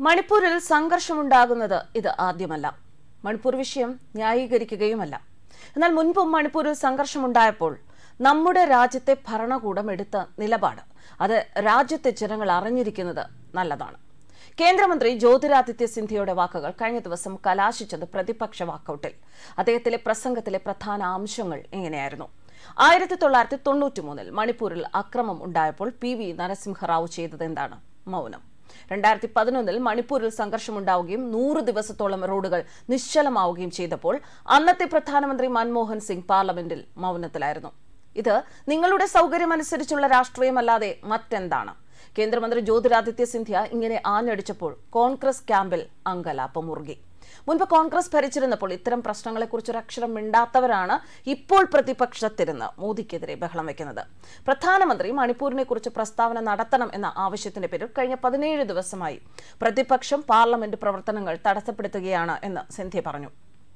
മണിപ്പൂരിൽ സംഘർഷമുണ്ടാകുന്നത് ഇത് ആദ്യമല്ല മണിപ്പൂർ വിഷയം ന്യായീകരിക്കുകയുമല്ല എന്നാൽ മുൻപും മണിപ്പൂരിൽ സംഘർഷമുണ്ടായപ്പോൾ നമ്മുടെ രാജ്യത്തെ ഭരണകൂടം എടുത്ത നിലപാട് അത് രാജ്യത്തെ ജനങ്ങൾ അറിഞ്ഞിരിക്കുന്നത് നല്ലതാണ് കേന്ദ്രമന്ത്രി ജ്യോതിരാദിത്യ സിന്ധ്യയുടെ വാക്കുകൾ കഴിഞ്ഞ ദിവസം കലാശിച്ചത് പ്രതിപക്ഷ വാക്കൌട്ടിൽ അദ്ദേഹത്തിലെ പ്രസംഗത്തിലെ പ്രധാന അംശങ്ങൾ ഇങ്ങനെയായിരുന്നു ആയിരത്തി തൊള്ളായിരത്തി തൊണ്ണൂറ്റി മൂന്നിൽ മണിപ്പൂരിൽ അക്രമം ഉണ്ടായപ്പോൾ പി വി നരസിംഹറാവു ചെയ്തത് എന്താണ് മൗനം രണ്ടായിരത്തി പതിനൊന്നിൽ മണിപ്പൂരിൽ സംഘർഷമുണ്ടാവുകയും നൂറ് ദിവസത്തോളം റോഡുകൾ നിശ്ചലമാവുകയും ചെയ്തപ്പോൾ അന്നത്തെ പ്രധാനമന്ത്രി മൻമോഹൻ സിംഗ് പാർലമെന്റിൽ മൗനത്തിലായിരുന്നു ഇത് നിങ്ങളുടെ സൗകര്യമനുസരിച്ചുള്ള രാഷ്ട്രീയമല്ലാതെ മറ്റെന്താണ് കേന്ദ്രമന്ത്രി ജ്യോതിരാദിത്യ സിന്ധ്യ ഇങ്ങനെ ആഞ്ഞടിച്ചപ്പോൾ കോൺഗ്രസ് ക്യാമ്പിൽ അങ്കലാപ്പ് മുറുകി മുൻപ് കോൺഗ്രസ് ഭരിച്ചിരുന്നപ്പോൾ ഇത്തരം പ്രശ്നങ്ങളെക്കുറിച്ച് ഒരക്ഷരം മിണ്ടാത്തവരാണ് ഇപ്പോൾ പ്രതിപക്ഷത്തിരുന്ന് മോദിക്കെതിരെ ബഹളം വയ്ക്കുന്നത് പ്രധാനമന്ത്രി മണിപ്പൂരിനെ കുറിച്ച് പ്രസ്താവന നടത്തണം എന്ന ആവശ്യത്തിന്റെ പേരിൽ കഴിഞ്ഞ പതിനേഴ് ദിവസമായി പ്രതിപക്ഷം പാർലമെന്റ് പ്രവർത്തനങ്ങൾ തടസ്സപ്പെടുത്തുകയാണ് എന്ന് സിന്ധ്യ പറഞ്ഞു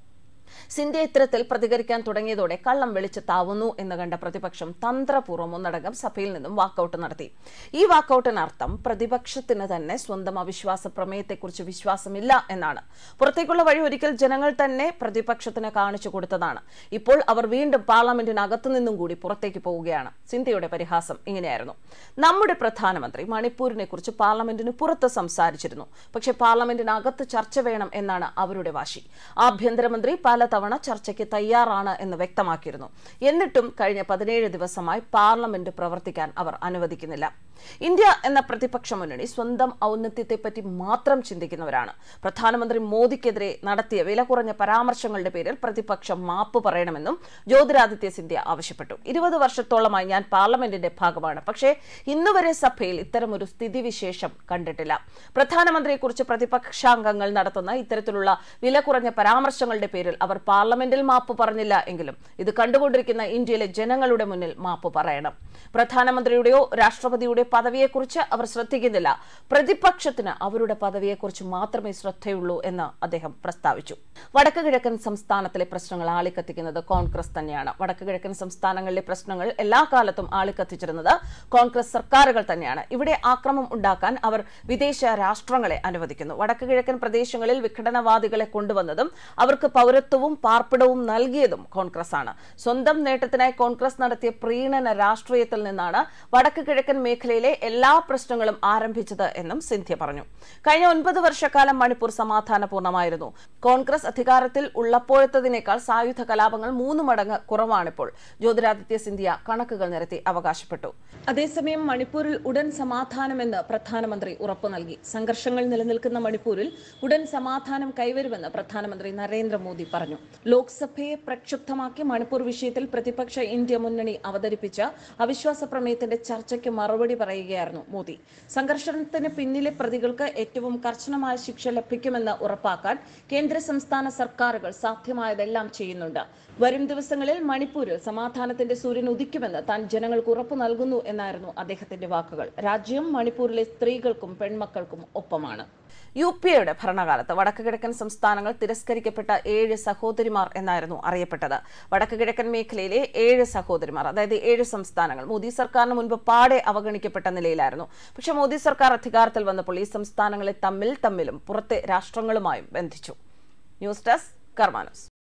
സിന്ധ്യ ഇത്തരത്തിൽ പ്രതികരിക്കാൻ തുടങ്ങിയതോടെ കള്ളം വെളിച്ചത്താവുന്നു എന്ന് കണ്ട പ്രതിപക്ഷം തന്ത്രപൂർവ്വം ഒന്നടങ്കം സഭയിൽ നിന്നും വാക്കൌട്ട് നടത്തി ഈ വാക്കൌട്ടിനർത്ഥം പ്രതിപക്ഷത്തിന് തന്നെ സ്വന്തം അവിശ്വാസ പ്രമേയത്തെക്കുറിച്ച് വിശ്വാസമില്ല എന്നാണ് പുറത്തേക്കുള്ള വഴി ഒരിക്കൽ ജനങ്ങൾ തന്നെ പ്രതിപക്ഷത്തിന് കാണിച്ചു കൊടുത്തതാണ് ഇപ്പോൾ അവർ വീണ്ടും പാർലമെന്റിനകത്തു നിന്നും കൂടി പുറത്തേക്ക് പോവുകയാണ് സിന്ധ്യയുടെ പരിഹാസം ഇങ്ങനെയായിരുന്നു നമ്മുടെ പ്രധാനമന്ത്രി മണിപ്പൂരിനെ കുറിച്ച് പാർലമെന്റിന് പുറത്ത് സംസാരിച്ചിരുന്നു പക്ഷേ പാർലമെന്റിനകത്ത് ചർച്ച വേണം എന്നാണ് അവരുടെ വാശി ആഭ്യന്തരമന്ത്രി പലതവണ ചർച്ചയ്ക്ക് തയ്യാറാണ് എന്ന് വ്യക്തമാക്കിയിരുന്നു എന്നിട്ടും കഴിഞ്ഞ പതിനേഴ് ദിവസമായി പാർലമെന്റ് പ്രവർത്തിക്കാൻ അവർ അനുവദിക്കുന്നില്ല ഇന്ത്യ എന്ന പ്രതിപക്ഷ മുന്നണി സ്വന്തം ഔന്നത്യത്തെപ്പറ്റി മാത്രം ചിന്തിക്കുന്നവരാണ് പ്രധാനമന്ത്രി മോദിക്കെതിരെ നടത്തിയ വില കുറഞ്ഞ പരാമർശങ്ങളുടെ പേരിൽ പ്രതിപക്ഷം മാപ്പ് പറയണമെന്നും ജ്യോതിരാദിത്യ സിന്ധ്യ ആവശ്യപ്പെട്ടു ഇരുപത് വർഷത്തോളമായി ഞാൻ പാർലമെന്റിന്റെ ഭാഗമാണ് പക്ഷേ ഇന്നുവരെ സഭയിൽ ഇത്തരമൊരു സ്ഥിതിവിശേഷം കണ്ടിട്ടില്ല പ്രധാനമന്ത്രിയെക്കുറിച്ച് പ്രതിപക്ഷാംഗങ്ങൾ നടത്തുന്ന ഇത്തരത്തിലുള്ള വില കുറഞ്ഞ പരാമർശങ്ങളുടെ പേരിൽ അവർ പാർലമെന്റിൽ മാപ്പ് പറഞ്ഞില്ല എങ്കിലും ഇത് കണ്ടുകൊണ്ടിരിക്കുന്ന ഇന്ത്യയിലെ ജനങ്ങളുടെ മുന്നിൽ മാപ്പ് പറയണം പ്രധാനമന്ത്രിയുടെയോ രാഷ്ട്രപതിയുടെ പദവിയെക്കുറിച്ച് അവർ ശ്രദ്ധിക്കുന്നില്ല പ്രതിപക്ഷത്തിന് അവരുടെ പദവിയെക്കുറിച്ച് മാത്രമേ ശ്രദ്ധയുള്ളൂ എന്ന് അദ്ദേഹം പ്രസ്താവിച്ചു വടക്ക് കിഴക്കൻ സംസ്ഥാനത്തിലെ പ്രശ്നങ്ങൾ ആളിക്കത്തിക്കുന്നത് കോൺഗ്രസ് തന്നെയാണ് വടക്ക് കിഴക്കൻ സംസ്ഥാനങ്ങളിലെ പ്രശ്നങ്ങൾ എല്ലാ കാലത്തും ആളിക്കത്തിച്ചിരുന്നത് കോൺഗ്രസ് സർക്കാരുകൾ തന്നെയാണ് ഇവിടെ ആക്രമം ഉണ്ടാക്കാൻ അവർ വിദേശ രാഷ്ട്രങ്ങളെ അനുവദിക്കുന്നു വടക്ക് കിഴക്കൻ പ്രദേശങ്ങളിൽ വിഘടനവാദികളെ കൊണ്ടുവന്നതും അവർക്ക് പൗരത്വവും പാർപ്പിടവും നൽകിയതും കോൺഗ്രസ് ആണ് സ്വന്തം നേട്ടത്തിനായി കോൺഗ്രസ് നടത്തിയ പ്രീണന രാഷ്ട്രീയത്തിൽ നിന്നാണ് വടക്ക് കിഴക്കൻ മേഖലയിലെ എല്ലാ പ്രശ്നങ്ങളും ആരംഭിച്ചത് എന്നും സിന്ധ്യ പറഞ്ഞു കഴിഞ്ഞ ഒൻപത് വർഷക്കാലം മണിപ്പൂർ സമാധാനപൂർണ്ണമായിരുന്നു കോൺഗ്രസ് അധികാരത്തിൽ ഉള്ളപ്പോഴത്തതിനേക്കാൾ സായുധ കലാപങ്ങൾ മൂന്ന് മടങ്ങ് കുറവാണിപ്പോൾ ജ്യോതിരാദിത്യ സിന്ധ്യ കണക്കുകൾ നിരത്തി അവകാശപ്പെട്ടു അതേസമയം മണിപ്പൂരിൽ ഉടൻ സമാധാനമെന്ന് പ്രധാനമന്ത്രി ഉറപ്പു നൽകി സംഘർഷങ്ങൾ നിലനിൽക്കുന്ന മണിപ്പൂരിൽ ഉടൻ സമാധാനം കൈവരുമെന്ന് പ്രധാനമന്ത്രി നരേന്ദ്രമോദി പറഞ്ഞു ലോക്സഭയെ പ്രക്ഷുബ്ധമാക്കി മണിപ്പൂർ വിഷയത്തിൽ പ്രതിപക്ഷ ഇന്ത്യ മുന്നണി അവതരിപ്പിച്ച അവിശ്വാസ പ്രമേയത്തിന്റെ ചർച്ചയ്ക്ക് മറുപടി പറയുകയായിരുന്നു മോദി സംഘർഷത്തിന് പിന്നിലെ പ്രതികൾക്ക് ഏറ്റവും കർശനമായ ശിക്ഷ ലഭിക്കുമെന്ന് ഉറപ്പാക്കാൻ കേന്ദ്ര സംസ്ഥാന സർക്കാരുകൾ സാധ്യമായതെല്ലാം ചെയ്യുന്നുണ്ട് വരും ദിവസങ്ങളിൽ മണിപ്പൂരിൽ സമാധാനത്തിന്റെ സൂര്യൻ ഉദിക്കുമെന്ന് താൻ ജനങ്ങൾക്ക് ഉറപ്പു നൽകുന്നു എന്നായിരുന്നു അദ്ദേഹത്തിന്റെ വാക്കുകൾ രാജ്യം മണിപ്പൂരിലെ സ്ത്രീകൾക്കും പെൺമക്കൾക്കും ഒപ്പമാണ് യു പി എയുടെ ഭരണകാലത്ത് വടക്ക് കിഴക്കൻ സംസ്ഥാനങ്ങൾ തിരസ്കരിക്കപ്പെട്ട ഏഴ് സഹോദരിമാർ എന്നായിരുന്നു അറിയപ്പെട്ടത് വടക്ക് കിഴക്കൻ മേഖലയിലെ ഏഴ് സഹോദരിമാർ അതായത് ഏഴ് സംസ്ഥാനങ്ങൾ മോദി സർക്കാരിന് മുൻപ് പാടെ അവഗണിക്കപ്പെട്ട നിലയിലായിരുന്നു പക്ഷെ മോദി സർക്കാർ അധികാരത്തിൽ വന്നപ്പോൾ ഈ സംസ്ഥാനങ്ങളെ തമ്മിൽ തമ്മിലും പുറത്തെ രാഷ്ട്രങ്ങളുമായും ബന്ധിച്ചു ന്യൂസ് ഡെസ്ക് കർമാനോസ്